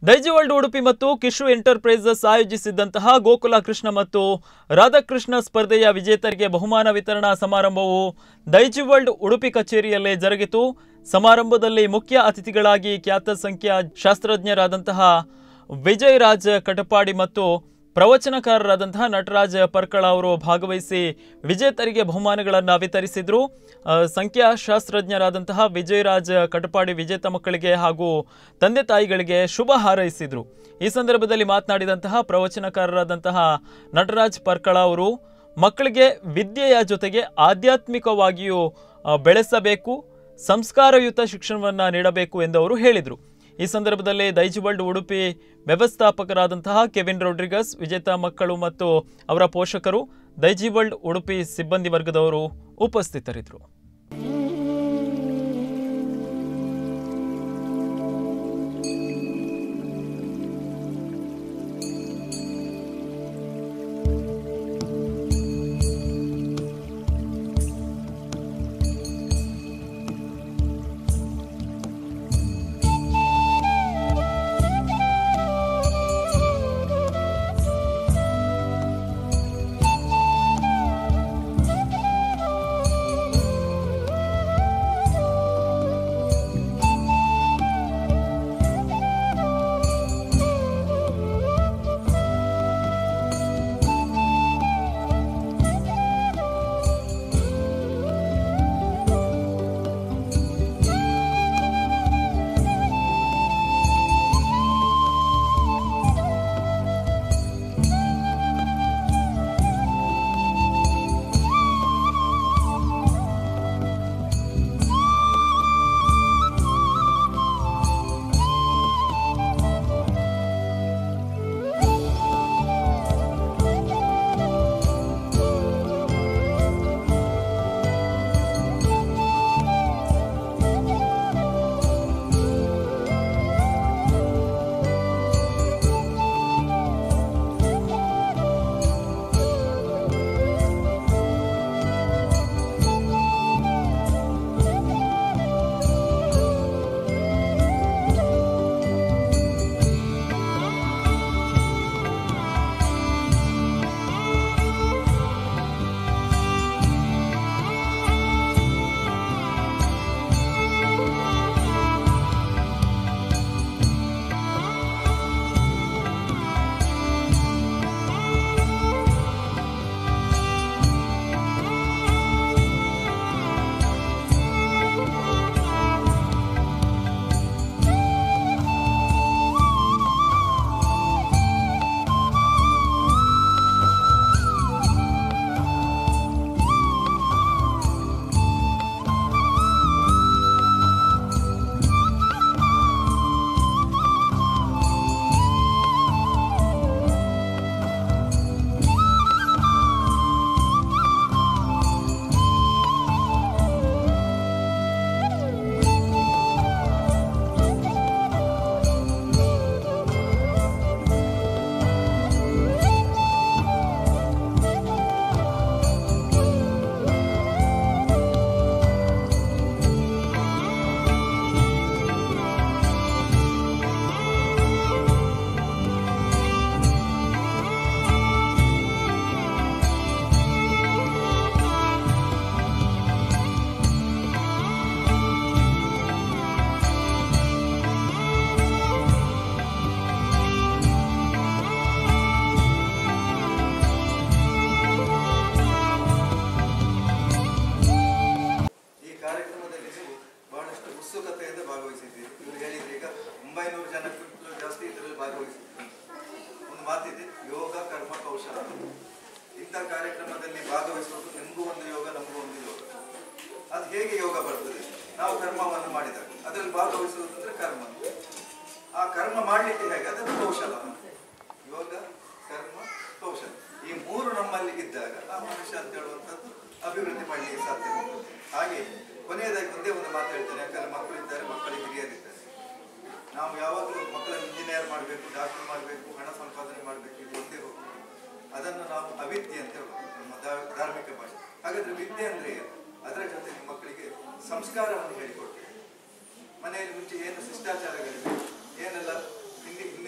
ದೈಜಿವರ್ಲ್ಡ್ ಉಡುಪಿ ಮತ್ತು ಕಿಶು ಎಂಟರ್ಪ್ರೈಸಸ್ ಆಯೋಜಿಸಿದ್ದಂತಹ ಗೋಕುಲ ಕೃಷ್ಣ ಮತ್ತು ರಾಧಾಕೃಷ್ಣ ಸ್ಪರ್ಧೆಯ ವಿಜೇತರಿಗೆ ಬಹುಮಾನ ವಿತರಣಾ ಸಮಾರಂಭವು ದೈಜಿವರ್ಲ್ಡ್ ಉಡುಪಿ ಕಚೇರಿಯಲ್ಲೇ ಜರುಗಿತು ಸಮಾರಂಭದಲ್ಲಿ ಮುಖ್ಯ ಅತಿಥಿಗಳಾಗಿ ಖ್ಯಾತ ಸಂಖ್ಯಾ ಶಾಸ್ತ್ರಜ್ಞರಾದಂತಹ ವಿಜಯ್ ರಾಜ್ ಕಟಪಾಡಿ ಮತ್ತು ಪ್ರವಚನಕಾರರಾದಂತಹ ನಟರಾಜ್ ಪರ್ಕಳ ಅವರು ಭಾಗವಹಿಸಿ ವಿಜೇತರಿಗೆ ಬಹುಮಾನಗಳನ್ನು ವಿತರಿಸಿದ್ರು ಆ, ಸಂಖ್ಯಾಶಾಸ್ತ್ರಜ್ಞರಾದಂತಹ ವಿಜಯರಾಜ್ ಕಟಪಾಡಿ ವಿಜೇತ ಮಕ್ಕಳಿಗೆ ಹಾಗೂ ತಂದೆ ತಾಯಿಗಳಿಗೆ ಶುಭ ಹಾರೈಸಿದ್ರು ಈ ಸಂದರ್ಭದಲ್ಲಿ ಮಾತನಾಡಿದಂತಹ ಪ್ರವಚನಕಾರರಾದಂತಹ ನಟರಾಜ್ ಪರ್ಕಳ ಅವರು ಮಕ್ಕಳಿಗೆ ವಿದ್ಯೆಯ ಜೊತೆಗೆ ಆಧ್ಯಾತ್ಮಿಕವಾಗಿಯೂ ಆ, ಬೆಳೆಸಬೇಕು ಸಂಸ್ಕಾರಯುತ ಶಿಕ್ಷಣವನ್ನು ನೀಡಬೇಕು ಎಂದು ಅವರು ಹೇಳಿದರು ಈ ಸಂದರ್ಭದಲ್ಲಿ ದೈಜಿವರ್ಲ್ಡ್ ಉಡುಪಿ ವ್ಯವಸ್ಥಾಪಕರಾದಂತಹ ಕೆವಿನ್ ರೊಡ್ರಿಗಸ್ ವಿಜೇತ ಮಕ್ಕಳು ಮತ್ತು ಅವರ ಪೋಷಕರು ದೈಜಿವರ್ಲ್ಡ್ ಉಡುಪಿ ಸಿಬ್ಬಂದಿ ವರ್ಗದವರು ಉಪಸ್ಥಿತರಿದ್ದರು ಈ ಕಾರ್ಯಕ್ರಮದಲ್ಲಿ ನೀವು ಬಹಳಷ್ಟು ಉತ್ಸುಕತೆಯಿಂದ ಭಾಗವಹಿಸಿದ್ದೀರಿ ಇವರು ಹೇಳಿದ್ರೆ ಈಗ ಒಂಬೈನೂರು ಜನಕ್ಕಿಂತಲೂ ಜಾಸ್ತಿ ಇದರಲ್ಲಿ ಭಾಗವಹಿಸಿದ್ದೀರಿ ಒಂದು ಮಾತಿದೆ ಯೋಗ ಕರ್ಮ ಕೌಶಲ ಇಂಥ ಕಾರ್ಯಕ್ರಮದಲ್ಲಿ ಭಾಗವಹಿಸುವುದು ನಿಮಗೂ ಒಂದು ಯೋಗ ನಮಗೂ ಒಂದು ಯೋಗ ಅದು ಹೇಗೆ ಯೋಗ ಬರ್ತದೆ ನಾವು ಕರ್ಮವನ್ನು ಮಾಡಿದಾಗ ಅದರಲ್ಲಿ ಭಾಗವಹಿಸುವುದು ಅಂದ್ರೆ ಕರ್ಮ ಆ ಕರ್ಮ ಮಾಡಲಿಕ್ಕೆ ಹೇಗೆ ಅದನ್ನು ಕೌಶಲ ಯೋಗ ಕರ್ಮ ಕೌಶಲ ಈ ಮೂರು ನಮ್ಮಲ್ಲಿ ಇದ್ದಾಗ ಆ ಮನುಷ್ಯ ಅಂತ ಹೇಳುವಂಥದ್ದು ಅಭಿವೃದ್ಧಿ ಮಾಡಲಿಕ್ಕೆ ಸಾಧ್ಯ ಹಾಗೆ ಕೊನೆಯದಾಗಿ ಒಂದೇ ಒಂದು ಮಾತು ಹೇಳ್ತೇನೆ ಯಾಕಂದ್ರೆ ಮಕ್ಕಳಿದ್ದಾರೆ ಮಕ್ಕಳಿಗೆ ಹಿರಿಯರಿದ್ದಾರೆ ನಾವು ಯಾವಾಗಲೂ ಮಕ್ಕಳನ್ನು ಇಂಜಿನಿಯರ್ ಮಾಡಬೇಕು ಡಾಕ್ಟರ್ ಮಾಡಬೇಕು ಹಣ ಸಂಪಾದನೆ ಮಾಡಬೇಕು ಇದು ಒಂದೇ ಹೋಗ್ತದೆ ಅದನ್ನು ನಾವು ಅವಿದ್ಯೆ ಅಂತ ಹೇಳ್ಬೋದು ನಮ್ಮ ಧಾ- ಧಾರ್ಮಿಕ ಭಾಷೆ ಹಾಗಾದ್ರೆ ವಿದ್ಯೆ ಅಂದ್ರೆ ಏನು ಅದರ ಜೊತೆ ನಿಮ್ಮ ಮಕ್ಕಳಿಗೆ ಸಂಸ್ಕಾರವನ್ನು ಹೇಳಿಕೊಡ್ತೇವೆ ಮನೆಯಲ್ಲಿ ಮುಂಚೆ ಏನು ಶಿಷ್ಟಾಚಾರಗಳಿವೆ ಏನೆಲ್ಲ ಹಿಂದಿ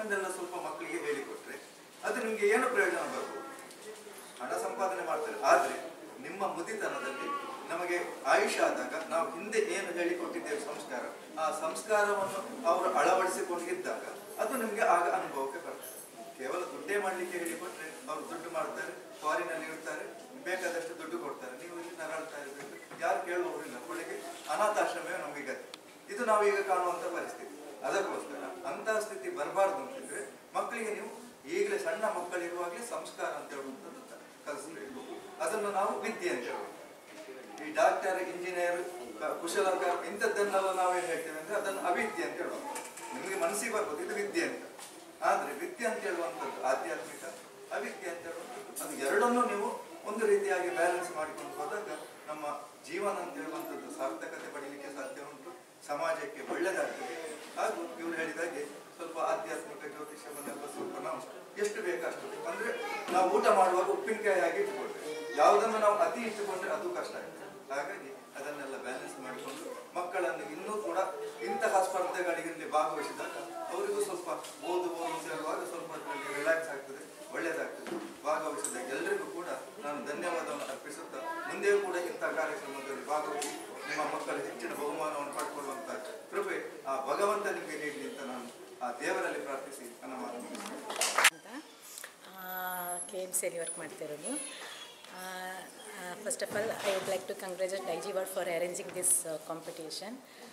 ಇದನ್ನೆಲ್ಲ ಸ್ವಲ್ಪ ಮಕ್ಕಳಿಗೆ ಹೇಳಿಕೊಟ್ರೆ ಅದು ನಿಮ್ಗೆ ಏನು ಪ್ರಯೋಜನ ಬರ್ಬೋದು ಹಣ ಸಂಪಾದನೆ ಮಾಡ್ತಾರೆ ಆದ್ರೆ ನಿಮ್ಮ ಮುದಿತನದಲ್ಲಿ ನಮಗೆ ಆಯುಷ್ಯ ಆದಾಗ ನಾವು ಹಿಂದೆ ಏನು ಹೇಳಿಕೊಟ್ಟಿದ್ದೇವೆ ಸಂಸ್ಕಾರ ಆ ಸಂಸ್ಕಾರವನ್ನು ಅವರು ಅಳವಡಿಸಿಕೊಂಡಿದ್ದಾಗ ಅದು ನಿಮ್ಗೆ ಆಗ ಅನುಭವಕ್ಕೆ ಬರ್ತದೆ ಕೇವಲ ದುಡ್ಡೇ ಮಾಡ್ಲಿಕ್ಕೆ ಹೇಳಿಕೊಟ್ರೆ ಅವರು ದುಡ್ಡು ಮಾಡ್ತಾರೆ ಫಾರಿನಲ್ಲಿ ಇರ್ತಾರೆ ಬೇಕಾದಷ್ಟು ದುಡ್ಡು ಕೊಡ್ತಾರೆ ನೀವು ಇಲ್ಲಿ ನರಳ್ತಾ ಇರಬೇಕು ಯಾರು ಕೇಳುವವರಿಲ್ಲ ಕೊನೆಗೆ ಅನಾಥಾಶ್ರಮವೇ ನಮಗೆ ಗತಿ ಇದು ನಾವೀಗ ಕಾಣುವಂತ ಪರಿಸ್ಥಿತಿ ಅದಕ್ಕೋಸ್ಕರ ಅಂತಹ ಸ್ಥಿತಿ ಬರಬಾರ್ದು ಅಂತಿದ್ರೆ ಮಕ್ಕಳಿಗೆ ನೀವು ಈಗಲೇ ಸಣ್ಣ ಮಕ್ಕಳಿರುವಾಗಲೇ ಸಂಸ್ಕಾರ ಅಂತ ಹೇಳುವಂಥದ್ದು ಕ- ಕಲಿಸ್ಬೇಕು ಅದನ್ನು ನಾವು ವಿದ್ಯೆ ಅಂತ ಹೇಳುವುದು ಈ ಡಾಕ್ಟರ್ ಇಂಜಿನಿಯರ್ ಕುಶಲಕರ ಇಂಥದ್ದನ್ನೆಲ್ಲ ನಾವೇನ್ ಹೇಳ್ತೇವೆ ಅಂದ್ರೆ ಅದನ್ನು ಅವಿದ್ಯೆ ಅಂತ ಹೇಳುವ ನಿಮಗೆ ಮನಸ್ಸಿಗೆ ಬರ್ಬೋದು ಇದು ವಿದ್ಯೆ ಅಂತ ಆದ್ರೆ ವಿದ್ಯೆ ಅಂತ ಹೇಳುವಂಥದ್ದು ಆಧ್ಯಾತ್ಮಿಕ ಅವಿದ್ಯೆ ಅಂತ ಹೇಳುವಂಥದ್ದು ಅದು ಎರಡನ್ನೂ ನೀವು ಒಂದು ರೀತಿಯಾಗಿ ಬ್ಯಾಲೆನ್ಸ್ ಮಾಡಿಕೊಂಡು ಹೋದಾಗ ನಮ್ಮ ಜೀವನ ಅಂತ ಹೇಳುವಂಥದ್ದು ಸಾರ್ಥಕತೆ ಪಡೀಲಿಕ್ಕೆ ಸಾಧ್ಯ ಉಂಟು ಸಮಾಜಕ್ಕೆ ಒಳ್ಳೆಯದಾಗ್ತದೆ ಹಾಗೂ ಇವರು ಹೇಳಿದಾಗೆ ಸ್ವಲ್ಪ ಆಧ್ಯಾತ್ಮಿಕ ಜ್ಯೋತಿಷ್ಯವನ್ನೆಲ್ಲ ಸ್ವಲ್ಪ ನಾವು ಎಷ್ಟು ಬೇಕಷ್ಟು ಅಂದ್ರೆ ನಾವು ಊಟ ಮಾಡುವಾಗ ಉಪ್ಪಿನಕಾಯಿ ಆಗಿ ಇಟ್ಕೊಳ್ಬೇಕು ಯಾವುದನ್ನು ನಾವು ಅತಿ ಇಟ್ಟುಕೊಂಡ್ರೆ ಅದು ಕಷ್ಟ ಆಗ್ತದೆ ಹಾಗಾಗಿ ಅದನ್ನೆಲ್ಲ ಬ್ಯಾಲೆನ್ಸ್ ಮಾಡಿಕೊಂಡು ಮಕ್ಕಳನ್ನು ಇನ್ನೂ ಕೂಡ ಇಂತಹ ಸ್ಪರ್ಧೆಗಳಿಗೆ ಭಾಗವಹಿಸಿದಾಗ ಅವರಿಗೂ ಸ್ವಲ್ಪ ಓದು ಓದು ಅಂತ ಹೇಳುವಾಗ ಸ್ವಲ್ಪ ಅದರಲ್ಲಿ ರಿಲ್ಯಾಕ್ಸ್ ಆಗ್ತದೆ ಒಳ್ಳೆಯದಾಗ್ತದೆ ಭಾಗವಹಿಸಿದ ಎಲ್ಲರಿಗೂ ಕೂಡ ನಾನು ಧನ್ಯವಾದವನ್ನು ಅರ್ಪಿಸುತ್ತಾ ಮುಂದೆಯೂ ಕೂಡ ಇಂತಹ ಕಾರ್ಯಕ್ರಮದಲ್ಲಿ ಭಾಗವಹಿಸಿ ನಿಮ್ಮ ಮಕ್ಕಳು ಹೆಚ್ಚಿನ ಬಹುಮಾನವನ್ನು ಪಡ್ಕೊಳ್ಳುವಂತ ಕೃಪೆ ಆ ಭಗವಂತ ನಿಮಗೆ ನೀಡಲಿ ಅಂತ ನಾನು ಆ ದೇವರಲ್ಲಿ ಪ್ರಾರ್ಥಿಸಿ ನನ್ನ ಮಾತು ಮುಗಿಸ್ತೇನೆ. ಅಂತ ಕೆ ಎಮ್ ಸಿಯಲ್ಲಿ ವರ್ಕ್ ಮಾಡ್ತಿರೋದು first of all I would like to congratulate Daijiworld for arranging this competition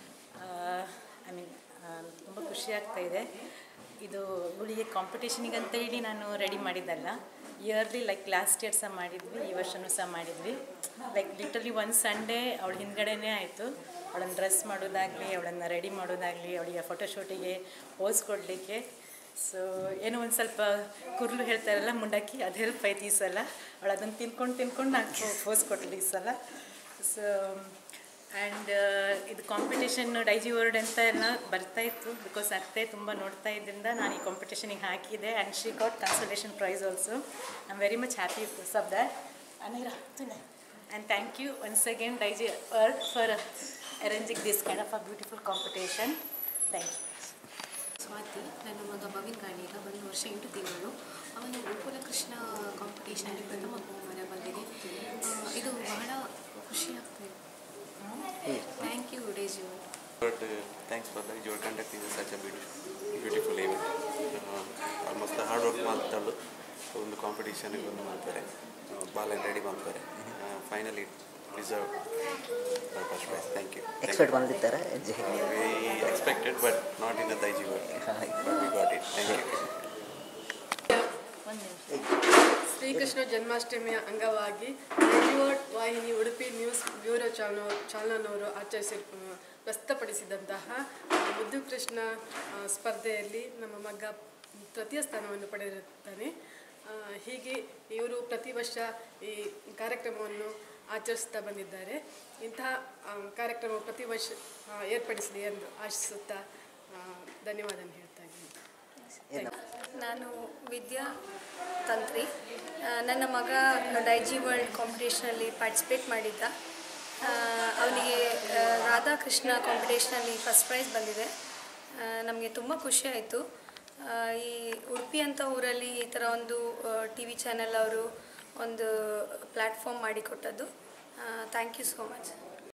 I mean ತುಂಬ ಖುಷಿ ಆಗ್ತಾ ಇದೆ ಇದು ಇವಳಿಗೆ ಕಾಂಪಿಟೇಷನಿಗೆ ಅಂತ ಹೇಳಿ ನಾನು ರೆಡಿ ಮಾಡಿದ್ದಲ್ಲ ಇಯರ್ಲಿ ಲೈಕ್ ಲಾಸ್ಟ್ ಇಯರ್ ಸಹ ಮಾಡಿದ್ವಿ ಈ ವರ್ಷವೂ ಸಹ ಮಾಡಿದ್ವಿ ಲೈಕ್ ಲಿಟರ್ಲಿ ಒಂದು ಸಂಡೇ ಅವಳ ಹಿಂದ್ಗಡೆನೇ ಆಯಿತು ಅವಳನ್ನು ಡ್ರೆಸ್ ಮಾಡೋದಾಗಲಿ ಅವಳನ್ನು ರೆಡಿ ಮಾಡೋದಾಗಲಿ ಅವಳಿಗೆ ಫೋಟೋಶೂಟಿಗೆ ಪೋಸ್ ಕೊಡಲಿಕ್ಕೆ ಸೊ ಏನೋ ಒಂದು ಸ್ವಲ್ಪ ಕುರ್ಲು ಹೇಳ್ತಾರಲ್ಲ ಮುಂಡಕ್ಕಿ ಅದು ಹೆಲ್ಪ್ ಆಯ್ತು ಈ ಸಲ ಅವಳು ಅದನ್ನು ತಿನ್ಕೊಂಡು ತಿನ್ಕೊಂಡು ನಾನು ಪೋಸ್ ಕೊಟ್ಟಳು ಈ ಸಲ ಸೊ ಆ್ಯಂಡ್ ಇದು ಕಾಂಪಿಟೇಷನ್ ಡೈಜಿ ವರ್ಡ್ ಅಂತ ಎಲ್ಲ ಬರ್ತಾ ಇತ್ತು ಬಿಕಾಸ್ ಅತ್ತೆ ತುಂಬ ನೋಡ್ತಾ ಇದ್ದರಿಂದ ನಾನು ಈ ಕಾಂಪಿಟೇಷನಿಗೆ ಹಾಕಿದೆ and she got consultation prize also I am very much happy because of that ಅನಿರ and thank you once again Daijiworld for arranging this kind of a beautiful competition thank you Swathi ನನ್ನ ಮಗ ಭವಿನ್ ಗಾಣಿಗ ಒಂದು ವರ್ಷ ಎಂಟು ತಿಂಗಳು ಅವನು ಗೋಕುಲ ಕೃಷ್ಣ ಕಾಂಪಿಟೇಷನಲ್ಲಿ ಪ್ರಥಮ ಬಹುಮಾನ ಬಂದಿದೆ ಆ, ಇದು ಬಹಳ ಖುಷಿ ಆಗ್ತದೆ ಥ್ಯಾಂಕ್ ಯು ಡೇಜಿ But uh, thanks for that. Your conducting such a beautiful, beautiful event. Almost hard work ಮಾಡ್ತಾಳು ಒಂದು ಕಾಂಪಿಟೇಷನ್ಗೆ ಒಂದು ಮಾಡ್ತಾರೆ ಬಾಲ್ ರೆಡಿ ಮಾಡ್ತಾರೆ finally reserve first prize thank you expect ಮಾಡಿರ್ತಾರೆ we expected but not in a Daijiworld but we got it thank you Shrikrishna ಜನ್ಮಾಷ್ಟಮಿಯ ಅಂಗವಾಗಿ ರಿವರ್ಡ್ ವಾಹಿನಿ ಉಡುಪಿ ನ್ಯೂಸ್ ಬ್ಯೂರೋ ಚಾನಲ್ ಚಾನಲ್ನವರು ಆಚರಿಸಿ ಪ್ರಸ್ತುತಪಡಿಸಿದಂತಹ ಮುದ್ದು ಕೃಷ್ಣ ಆ, ಸ್ಪರ್ಧೆಯಲ್ಲಿ ನಮ್ಮ ಮಗ ತೃತೀಯ ಸ್ಥಾನವನ್ನು ಪಡೆದಿರುತ್ತಾನೆ ಆ, ಹೀಗೆ ಇವರು ಪ್ರತಿ ವರ್ಷ ಈ ಕಾರ್ಯಕ್ರಮವನ್ನು ಆಚರಿಸ್ತಾ ಬಂದಿದ್ದಾರೆ ಇಂತಹ ಆ, ಕಾರ್ಯಕ್ರಮ ಪ್ರತಿ ವರ್ಷ ಆ, ಏರ್ಪಡಿಸಲಿ ಎಂದು ಆಶಿಸುತ್ತಾ ಆ, ಧನ್ಯವಾದ ಹೇಳ್ತಾ ಇದ್ದೀನಿ ನಾನು ವಿದ್ಯಾ ತಂತ್ರಿ ಆ, ನನ್ನ ಮಗ ಡೈಜಿ ವರ್ಲ್ಡ್ ಕಾಂಪಿಟೇಷನಲ್ಲಿ ಪಾರ್ಟಿಸಿಪೇಟ್ ಮಾಡಿದ್ದ ಅವನಿಗೆ ರಾಧಾಕೃಷ್ಣ ಕಾಂಪಿಟೇಷನಲ್ಲಿ ಫಸ್ಟ್ ಪ್ರೈಸ್ ಬಂದಿದೆ ನಮಗೆ ತುಂಬ ಖುಷಿ ಆಯಿತು ಈ ಉಡುಪಿ ಅಂತ ಊರಲ್ಲಿ ಈ ಥರ ಒಂದು ಟಿ ವಿ ಚಾನೆಲ್ ಅವರು ಒಂದು ಪ್ಲ್ಯಾಟ್ಫಾರ್ಮ್ ಮಾಡಿಕೊಟ್ಟದ್ದು ಥ್ಯಾಂಕ್ ಯು ಸೋ ಮಚ್